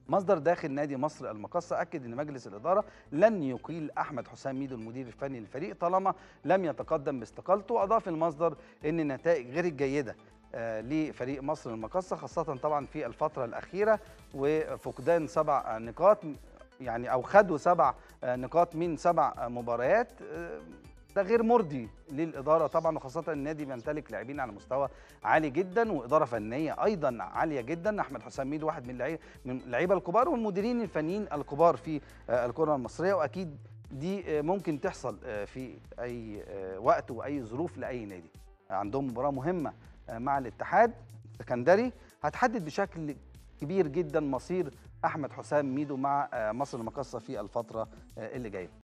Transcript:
مصدر داخل نادي مصر المقصة أكد أن مجلس الإدارة لن يقيل أحمد حسام ميدو المدير الفني للفريق طالما لم يتقدم باستقالته وأضاف المصدر أن النتائج غير الجيدة آه، لفريق مصر المقصة خاصة طبعا في الفترة الأخيرة وفقدان سبع نقاط يعني أو خدوا سبع آه، نقاط من سبع آه، مباريات آه، ده غير مرضي للإدارة طبعا وخاصة النادي بيمتلك لاعبين على مستوى عالي جدا وإدارة فنية أيضا عالية جدا أحمد حسام ميدو واحد من اللعيبة من اللعيبة الكبار والمديرين الفنيين الكبار في آه، الكرة المصرية وأكيد دي آه، ممكن تحصل آه، في أي آه، وقت وأي ظروف لأي نادي عندهم مباراة مهمة آه، مع الاتحاد السكندري هتحدد بشكل كبير جدا مصير احمد حسام ميدو مع آه، مصر المقاصه في الفتره آه، اللي جايه